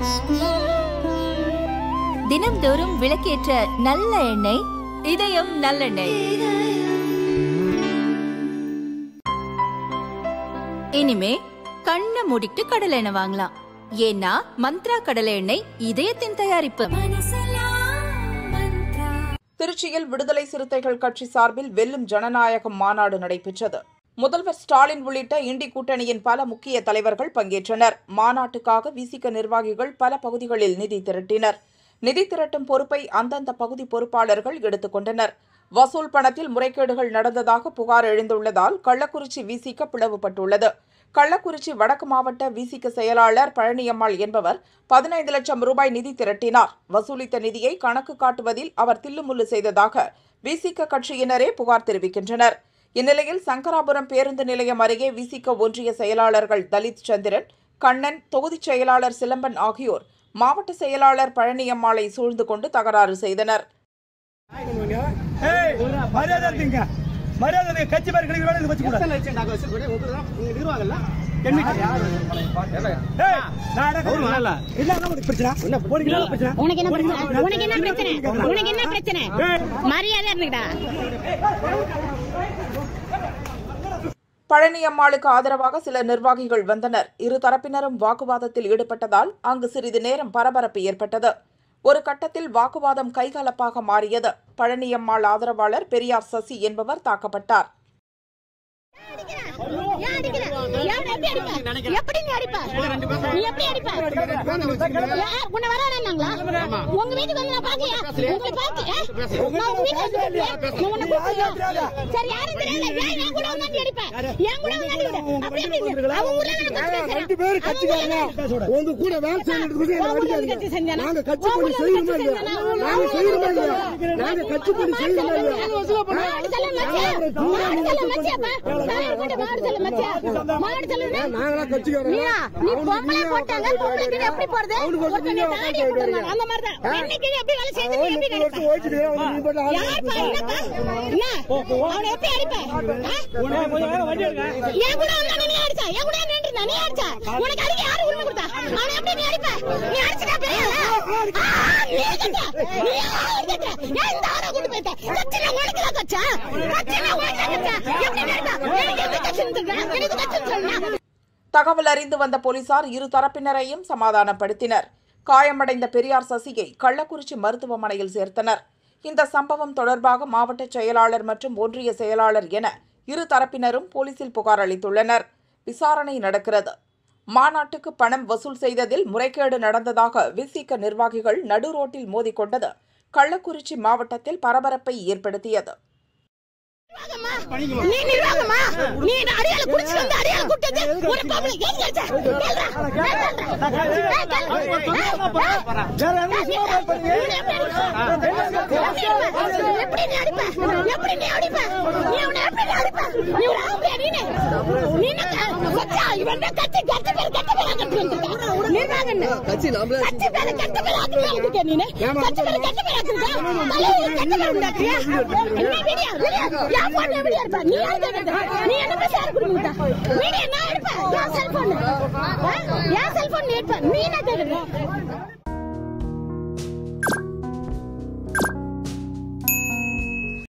தினம்தோறும் விளக்கேற்ற நல்ல எண்ணெய் இதயம் நல்லெண்ணெய் இனிமே கண்ணை மூடிட்டு கடலை எண்ணெய் வாங்கலாம் ஏன்னா மந்த்ரா கடலை எண்ணெய் இதயத்தின் தயாரிப்பு திருச்சியில் விடுதலை சிறுத்தைகள் கட்சி சார்பில் வெல்லும் ஜனநாயகம் மாநாடு நடைபெற்றது முதல்வர் ஸ்டாலின் உள்ளிட்ட இண்டி கூட்டணியின் பல முக்கிய தலைவர்கள் பங்கேற்றனர் மாநாட்டுக்காக விசிக நிர்வாகிகள் பல பகுதிகளில் நிதி திரட்டினர் நிதி திரட்டும் பொறுப்பை அந்தந்த பகுதி பொறுப்பாளர்கள் எடுத்துக் கொண்டனர் வசூல் பணத்தில் முறைகேடுகள் நடந்ததாக புகார் எழுந்துள்ளதால் கள்ளக்குறிச்சி விசிக பிளவுபட்டுள்ளது கள்ளக்குறிச்சி வடக்கு மாவட்ட விசிக செயலாளர் பழனியம்மாள் என்பவர் பதினைந்து லட்சம் ரூபாய் நிதி திரட்டினார் வசூலித்த நிதியை கணக்கு காட்டுவதில் அவர் தில்லுமுல்லு செய்ததாக விசிக கட்சியினரே புகார் தெரிவிக்கின்றனர் இந்நிலையில் சங்கராபுரம் பேருந்து நிலையம் அருகே விசிக ஒன்றிய செயலாளர்கள் தலித் சந்திரன் கண்ணன் தொகுதிச் செயலாளர் சிலம்பன் ஆகியோர் மாவட்ட செயலாளர் பழனியம்மாளை சூழ்ந்து கொண்டு தகராறு செய்தனர் ஏய், மரியாதை இருந்தீங்க மரியாதை இருந்தீங்க. கட்சி பேர் கிடைக்கிறோட இது வச்சு கூடாது. ஏய், நான் என்ன கட்சி- இல்ல, என்ன உனக்கு பிரச்சனை? உனக்கு என்ன பிரச்சனை? உனக்கு என்ன பிரச்சனை உனக்கு என்ன பிரச்சனை உனக்கு என்ன பிரச்சனை மரியாதை இருந்துடா பழனியம்மாளுக்கு ஆதரவாக சில நிர்வாகிகள் வந்தனர் இரு தரப்பினரும் வாக்குவாதத்தில் ஈடுபட்டதால் அங்கு சிறிது நேரம் பரபரப்பு ஏற்பட்டது ஒரு கட்டத்தில் வாக்குவாதம் கைகலப்பாக மாறியது பழனியம்மாள் ஆதரவாளர் பெரியார் சசி என்பவர் தாக்கப்பட்டார் ஏன் அடிக்கிற? ஏன் எப்படி அடிப்ப? எப்படி நீ அடிப்ப? நீ எப்படி அடிப்ப? ஏன் உன்னை வரானாங்களா? உங்க வீட்டுக்கு வந்து நான் பாக்கலையா? உங்களை பார்த்து, ஏ? நான் உங்க வீட்டுக்கு வந்து பாக்கலையா? நான் உன்னை கூப்பிடலையா? சரி, யாரும் தெரியல. ஏன் என் கூட வந்து நீ அடிப்ப? என் கூட வந்து அடிக்கிற? அப்படி எப்படி? அவன் ஊர்ல நான் கட்சி பேசுறேன். ரெண்டு பேரும் அவன் கட்சிக்காரங்க ஊர்ல- உங்க கூட வேலை செய்யறதுக்கு உன் ஊர்ல அடிக்காதீங்க கட்சி செஞ்சானா? நாங்க கட்சி உன் பணி ஊர்ல செய்யணுமா கட்சி இல்லையா செஞ்சானா? நாங்க செய்யணுமா இல்லையா நாங்க கட்சி பணி செய்யணுமா இல்லையா மாடு செல்லம் மச்சியா? மாடு செல்லம் மச்சியாப்பா? சாயல் போட்டு மாடு செல்லம் மச்சியா? மாடு செல்லம்னா? நாங்களா கட்சிக்காரங்க நீயா? நீ பொம்பளை போட்டாங்க, பொம்பளை கீழே எப்படி போறது? ஒருத்தங்க தாடி போட்டுருந்தாங்க, அந்த மாதிரிதான். பெண்ணு கீழே எப்படி வேலை செய்யுது, நீ எப்படி நினைப்ப? யார்ப்பா, என்னப்பா? என்ன? அவனை எப்படி அடிப்ப? ஆ? என் கூட வந்தானே நீ அடிச்சா? என் கூட நின்றுருந்தா நீ அடிச்சா? உனக்கு அடிக்க யாரு உரிமை கொடுத்தா? அவனை எப்படி நீ அடிப்ப? நீ அடிச்சுட்டா பெரிய ஆளா? ஆ, நீ கட்டுற. நீ யார் கட்டுற? ஏன் இந்த ஆளை கொண்டு போயிட்ட? கட்சியில உனக்கு தான் கட்சா? கட்சியில உனக்கு தான் கட்சா? எப்படி நீ அடிப்ப? எனக்கு எந்த கட்சின்னு தெரியல. எனக்கு கட்சின்னு சொல்லணும். தகவல் அறிந்து வந்த போலீசார் இரு தரப்பினரையும் சமாதானப்படுத்தினர் காயமடைந்த பெரியார் சசியை கள்ளக்குறிச்சி மருத்துவமனையில் சேர்த்தனர் இந்த சம்பவம் தொடர்பாக மாவட்ட செயலாளர் மற்றும் ஒன்றிய செயலாளர் என இரு தரப்பினரும் போலீசில் புகார் அளித்துள்ளனர் விசாரணை நடக்கிறது மாநாட்டுக்கு பணம் வசூல் செய்ததில் முறைகேடு நடந்ததாக விசிக நிர்வாகிகள் நடு ரோட்டில் மோதிக்கொண்டது கள்ளக்குறிச்சி மாவட்டத்தில் பரபரப்பை ஏற்படுத்தியது நீ நிர்வாகமா நீ இந்த அடியால குடிச்சு வந்து அடியால கூட்டது ஒரு பொம்பளை ஏன் கேட்ட கேளுடா வேற எங்க சும்மா போய் பண்ணுங்க. எப்படி நீ அடிப்ப எப்படி நீ அடிப்ப நீ உன்னை எப்படி நீ அடிப்ப நீ ஒரு ஆம்பளை நீனு நீ என்ன சச்சா இவன் தான் கத்தி கத்தி பேர் கத்தி பேர் கட்டி வந்துருக்க நிர்வாகம் கட்சி நம்மள கத்தி பேர் கத்தி பேர் ஆக்கி வந்துருக்க நீனு கத்தி பேர் கத்தி பேர் ஆக்கி கத்தி பேர் உண்டாக்கியா என்ன வீடியோ வீடியோ யா போன் வீடியோ எடுப்ப நீ யார் கேட்டது நீ என்ன பேச யார் குடுங்க வீடியோ நான் எடுப்பேன் என் செல்போன் என் செல்போன் நீ எடுப்ப நீ என்ன கேக்குறது